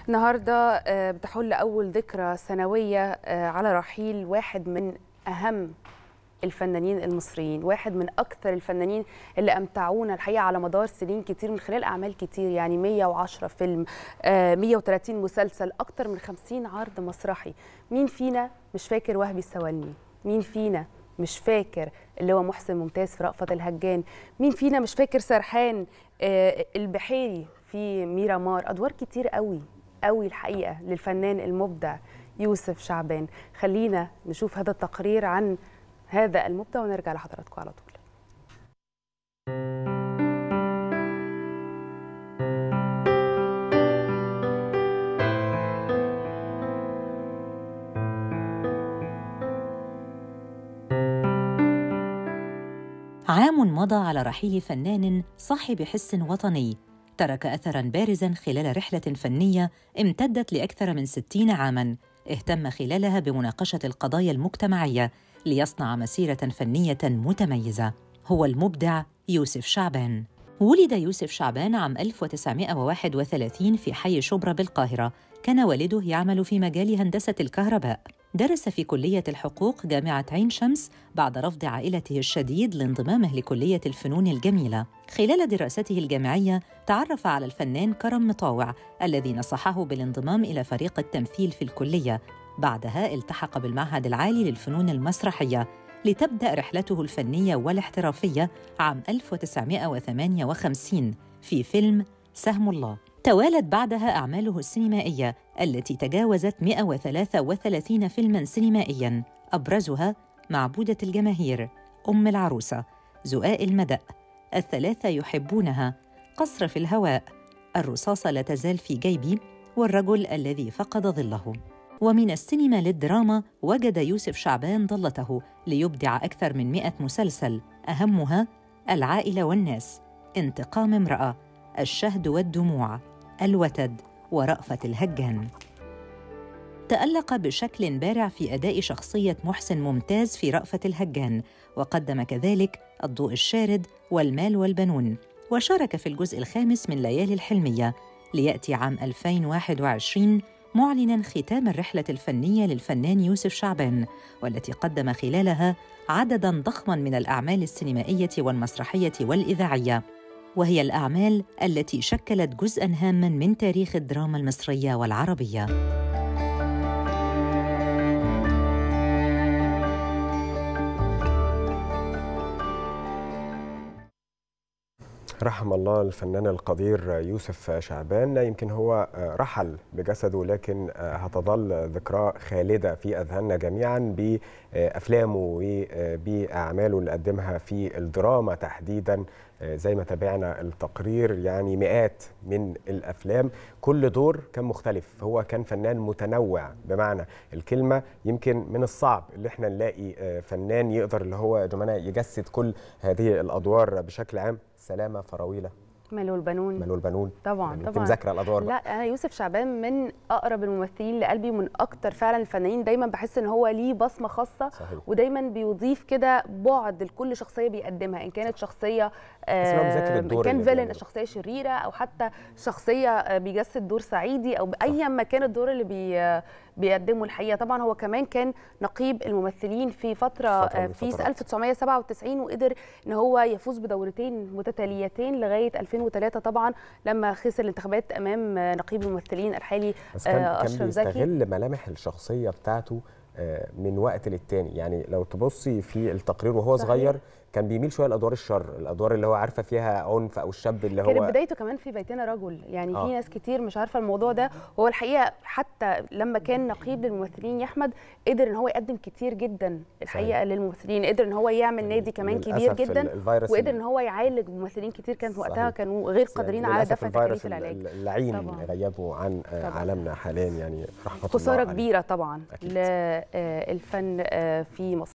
النهارده بتحل اول ذكرى سنويه على رحيل واحد من اهم الفنانين المصريين واحد من اكثر الفنانين اللي امتعونا الحقيقه على مدار سنين كتير من خلال اعمال كتير يعني 110 فيلم 130 مسلسل اكثر من 50 عرض مسرحي مين فينا مش فاكر وهبي السوالمي مين فينا مش فاكر اللي هو محسن ممتاز في رأفت الهجان مين فينا مش فاكر سرحان البحيري في ميرامار ادوار كتير قوي قوي الحقيقه للفنان المبدع يوسف شعبان خلينا نشوف هذا التقرير عن هذا المبدع ونرجع لحضراتكم على طول عام مضى على رحيل فنان صاحب حس وطني ترك أثراً بارزاً خلال رحلة فنية امتدت لأكثر من ستين عاماً اهتم خلالها بمناقشة القضايا المجتمعية ليصنع مسيرة فنية متميزة هو المبدع يوسف شعبان ولد يوسف شعبان عام 1931 في حي شبرا بالقاهرة كان والده يعمل في مجال هندسة الكهرباء درس في كلية الحقوق جامعة عين شمس بعد رفض عائلته الشديد لانضمامه لكلية الفنون الجميلة. خلال دراسته الجامعية تعرف على الفنان كرم مطاوع الذي نصحه بالانضمام إلى فريق التمثيل في الكلية. بعدها التحق بالمعهد العالي للفنون المسرحية لتبدأ رحلته الفنية والاحترافية عام 1958 في فيلم سهم الله. توالت بعدها أعماله السينمائية التي تجاوزت 133 فيلماً سينمائياً أبرزها معبودة الجماهير أم العروسة زؤاء المدأ الثلاثة يحبونها قصر في الهواء الرصاصة لا تزال في جيبي والرجل الذي فقد ظله ومن السينما للدراما وجد يوسف شعبان ضلته ليبدع أكثر من مئة مسلسل أهمها العائلة والناس انتقام امرأة الشهد والدموع الوتد ورأفة الهجان تألق بشكل بارع في أداء شخصية محسن ممتاز في رأفة الهجان وقدم كذلك الضوء الشارد والمال والبنون وشارك في الجزء الخامس من ليالي الحلمية ليأتي عام 2021 معلنا ختام الرحلة الفنية للفنان يوسف شعبان والتي قدم خلالها عددا ضخما من الأعمال السينمائية والمسرحية والإذاعية وهي الأعمال التي شكلت جزءاً هاماً من تاريخ الدراما المصرية والعربية. رحم الله الفنان القدير يوسف شعبان يمكن هو رحل بجسده لكن هتظل ذكراه خالدة في أذهاننا جميعا بأفلامه وبأعماله اللي قدمها في الدراما تحديدا زي ما تابعنا التقرير يعني مئات من الأفلام كل دور كان مختلف هو كان فنان متنوع بمعنى الكلمة يمكن من الصعب اللي احنا نلاقي فنان يقدر اللي هو يا جماعة يجسد كل هذه الأدوار بشكل عام سلامة فراويلة مالو البنون مالو البنون طبعا يعني طبعا انت مذاكره الادوار لا انا يوسف شعبان من اقرب الممثلين لقلبي ومن اكتر فعلا الفنانين دايما بحس ان هو ليه بصمه خاصه صحيح. ودايما بيضيف كده بعد لكل شخصيه بيقدمها ان كانت شخصيه آه ان كان فيلن شخصيه شريره او حتى شخصيه بيجسد دور صعيدي او ايا ما كان الدور اللي بي بيقدمه الحقيقه طبعا هو كمان كان نقيب الممثلين في فتره في 1997 وقدر ان هو يفوز بدورتين متتاليتين لغايه 2003 طبعا لما خسر الانتخابات امام نقيب الممثلين الحالي بس كان اشرف زكي كان بيستغل ملامح الشخصيه بتاعته من وقت للتاني يعني لو تبصي في التقرير وهو صحيح. صغير كان بيميل شويه لادوار الشر الادوار اللي هو عارفه فيها عنف او الشاب اللي هو كانت بدايته كمان في بيتنا رجل يعني آه. في ناس كتير مش عارفه الموضوع ده وهو الحقيقه حتى لما كان نقيب للممثلين يا احمد قدر ان هو يقدم كتير جدا الحقيقه صحيح. للممثلين قدر ان هو يعمل نادي كمان كبير جدا وقدر ان هو يعالج ممثلين كتير كانت وقتها كانوا غير قادرين على دفع تكاليف العلاج اللعين اللي غيبه عن طبعا. عالمنا حاليا يعني رحمه خساره الله كبيره طبعا للفن في مصر